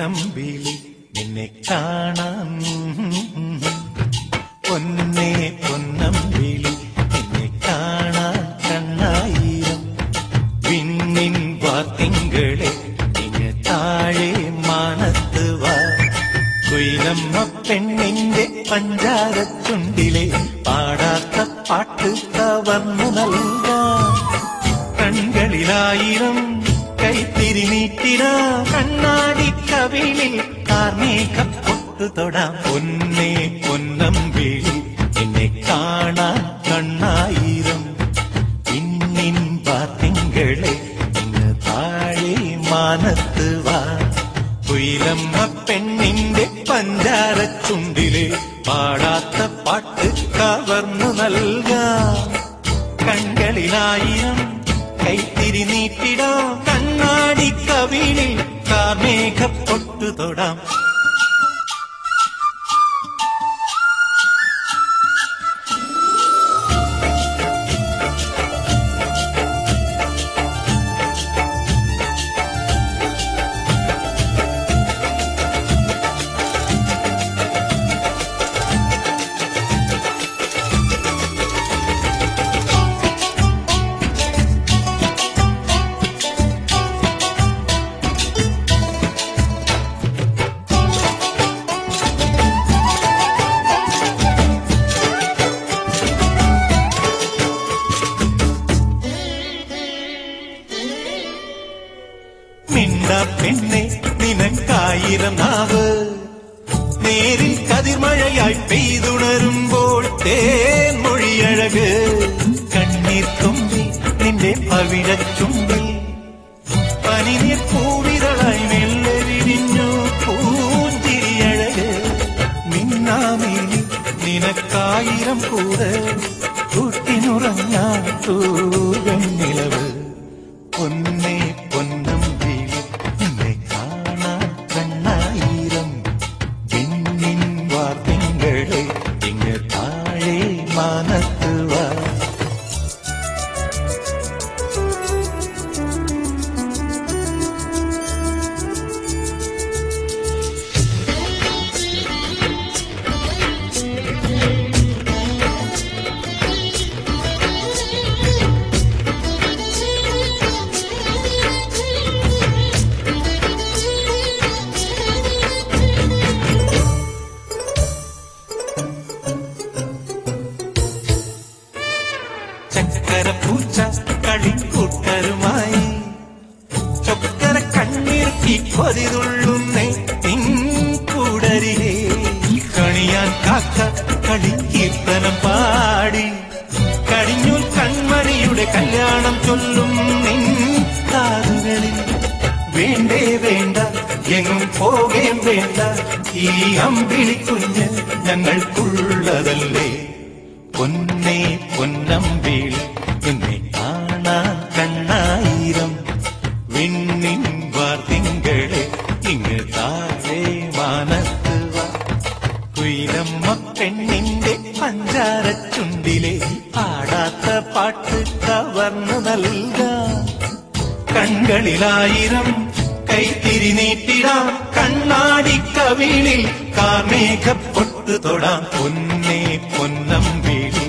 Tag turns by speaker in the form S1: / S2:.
S1: പൊന്നമ്പിളി നിന്നെ കാണാൻ പൊന്നേ പൊന്നമ്പിളി നിന്നെ കാണാൻ കണ്ണായിരം വിണ്ണിൻ വാത്തിങ്കളെ ഇങ്ങ് താഴെ മാനത്ത് വാ കുയിലമ്മ പെണ്ണിന്റെ പഞ്ചാരച്ചുണ്ടിലെ പാടാത്ത പാട്ട് കവർന്നു നൽകാം കൺകളിലായിരം കൈത്തിരി നീട്ടിട കണ്ണാടി കവിളിൽ കാർമേഘ പൊട്ടു തൊടാം പൊന്നേ പൊന്നമ്പിളി എന്നെ കാണാൻ കണ്ണായിരം പിന്നിൻ പാത്തിങ്കളെ ഇന്ന് താഴെ മാനത്ത് വാ കുയിലമ്മ പെണ്ണിന്റെ പഞ്ചാരച്ചുണ്ടിലെ പാടാത്ത പാട്ട് കവർന്നു നൽകാം കൺകളിലായിരം കൈത്തിരി നീട്ടിടാം കണ്ണാടി കവിളിൽ കാർമേഘ പൊട്ടു തൊടാം മിണ്ട പെണ്ണെ നിനക്കായിരം നാവ് നേരിൽ കതിർമഴയായി പെയ്തുണരുമ്പോൾ തേൻ മൊഴിയഴക് കണ്ണീർ തുമ്പി നിന്റെ പവിഴച്ചുമ്പിൽ പനിനീർ പൂവിതളായി മെല്ലെ വിരിഞ്ഞു പൂഞ്ചിരിയഴക് മിന്നാമേനി നിനക്കായിരം കൂട് കൂട്ടിനുറങ്ങാൻ തൂവെണ്ണിലവ് പൊന്നേ പൊന്നമ്പിളി നിന്നെ കാണാൻ കണ്ണായിരം പിന്നിൻ വാർത്തിങ്കളെ ഇങ്ങ് താഴെ മാനത്ത് വാ ചക്കര പൂച്ച കളിക്കൂട്ടരുമായി ചൊക്കര കണ്ണീർത്തി കൊതിതുള്ളുന്നേ കൂടരികെ കണിയാൻ കാക്ക കളിക്കീർത്തനം പാടി കടിഞ്ഞൂൽ കൺമണിയുടെ കല്യാണം ചൊല്ലും നിൻ കാതുകളിൽ വേണ്ടേ വേണ്ട എങ്ങും പോകേം വേണ്ട ഈ അമ്പിളി കുഞ്ഞ് ഞങ്ങൾക്കുള്ളതല്ലേ പൊന്നേ പൊന്നമ്പിളി എന്നെ കാണാൻ കണ്ണായിരം വിണ്ണിൻ വാർത്തിങ്കളെ ഇങ്ങ് താഴെ മാനത്ത് വാ കുയിലമ്മ പെണ്ണിന്റെ പഞ്ചാരച്ചുണ്ടിലെ പാടാത്ത പാട്ട് കവർന്നു നൽകാം കൺകളിലായിരം കൈത്തിരി നീട്ടിടാം കണ്ണാടി കവിളിൽ കാർമേഘ പൊട്ടു തൊടാം പൊന്നേ പൊന്നമ്പിളി